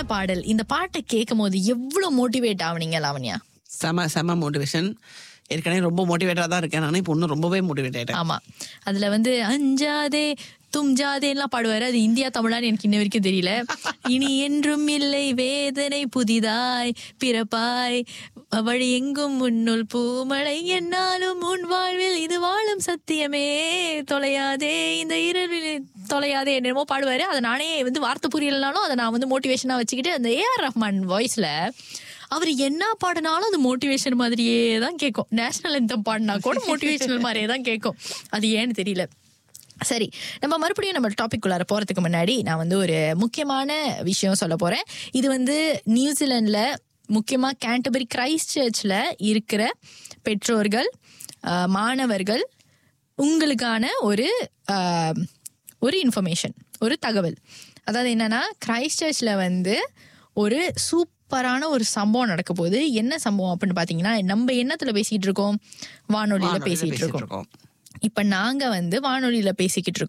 பாடல் இந்த பாட்டை கேட்கும் போது எவ்வளவு மோட்டிவேட் ஆவனீங்க லாவண்யா செம செம மோட்டிவேஷன் ஏற்கனவே ரொம்ப மோட்டிவேட்டடாக தான் இருக்கேன் நான் இப்போ இன்னும் ரொம்பவே மோட்டிவேட் ஆயிட்டேன் ஆமா அதுல வந்து அஞ்சாதே தும்ஜாதேலாம் பாடுவாரு அது இந்தியா தமிழான்னு எனக்கு இன்ன வரைக்கும் தெரியல இனி என்றும் இல்லை வேதனை புதிதாய் பிறப்பாய் வழி எங்கும் முன்னுள் பூமழை என்னாலும் உன் வாழ்வில் இது வாழும் சத்தியமே தொலையாதே இந்த இரவில் தொலையாதே என்னமோ பாடுவாரு அதை நானே வந்து வார்த்தை புரியலனாலும் அதை நான் வந்து மோட்டிவேஷனா வச்சுக்கிட்டு அந்த ஏஆர் ரஹ்மான் வாய்ஸ்ல அவர் என்ன பாடினாலும் அது மோட்டிவேஷன் மாதிரியே தான் கேட்கும் நேஷனல் anthem பாடினா கூட மோட்டிவேஷனல் மாதிரியே தான் கேட்கும் அது ஏன்னு தெரியல சரி நம்ம மறுபடியும் நம்ம டாபிக் உள்ளார போறதுக்கு முன்னாடி நான் வந்து ஒரு முக்கியமான விஷயம் சொல்ல போறேன் இது வந்து நியூசிலாந்துல முக்கியமா கேண்டபரி கிரைஸ்ட் சர்ச்ல இருக்கிற பெற்றோர்கள் ஆஹ், மாணவர்கள் உங்களுக்கான ஒரு ஆஹ், ஒரு இன்ஃபர்மேஷன் ஒரு தகவல் அதாவது என்னன்னா கிரைஸ்ட் சர்ச்ல வந்து ஒரு சூப்பரான ஒரு சம்பவம் நடக்க போகுது என்ன சம்பவம் அப்படின்னு பாத்தீங்கன்னா நம்ம என்னத்துல பேசிட்டு இருக்கோம் வானொலியில வானொலியில பேசிட்டு இருக்கோம் இப்ப நாங்க வந்து வானொலியில பேசிக்கிட்டு இருக்கோம்